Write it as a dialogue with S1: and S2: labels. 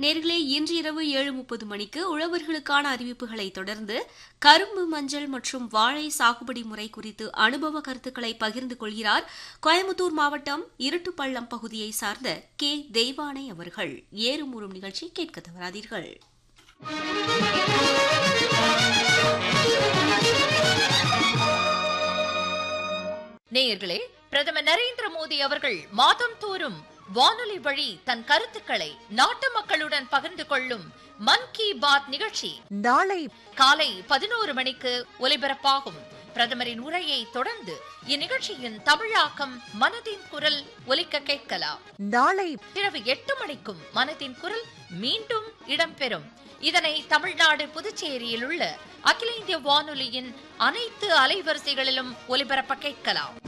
S1: நேர்களே இன்று இரவு ஏழு முப்பது மணிக்கு உழவர்களுக்கான அறிவிப்புகளை தொடர்ந்து கரும்பு மஞ்சள் மற்றும் வாழை சாகுபடி முறை குறித்து அனுபவ கருத்துக்களை பகிர்ந்து கொள்கிறார் கோயம்புத்தூர் மாவட்டம் இருட்டுப்பள்ளம் பகுதியை சார்ந்த கே தெய்வானை அவர்கள் ஏறுமுறும் நிகழ்ச்சி கேட்க தவறாதீர்கள்
S2: நேயர்களே பிரதமர் நரேந்திர மோடி அவர்கள் மாதம் தோறும் வானொலி வழி தன் கருத்துக்களை நாட்டு மக்களுடன் பகிர்ந்து கொள்ளும் மன் கி பாத் நிகழ்ச்சி
S3: நாளை
S2: காலை பதினோரு மணிக்கு ஒலிபரப்பாகும் பிரதமரின் உரையை தொடர்ந்து இந்நிகழ்ச்சியின் தமிழாக்கம் மனதின் குரல் ஒலிக்க கேட்கலாம்
S3: நாளை
S2: இரவு எட்டு மணிக்கும் மனதின் குரல் மீண்டும் இடம்பெறும் இதனை தமிழ்நாடு புதுச்சேரியில் உள்ள அகில இந்திய வானொலியின் அனைத்து அலைவரிசைகளிலும் ஒலிபரப்ப கேட்கலாம்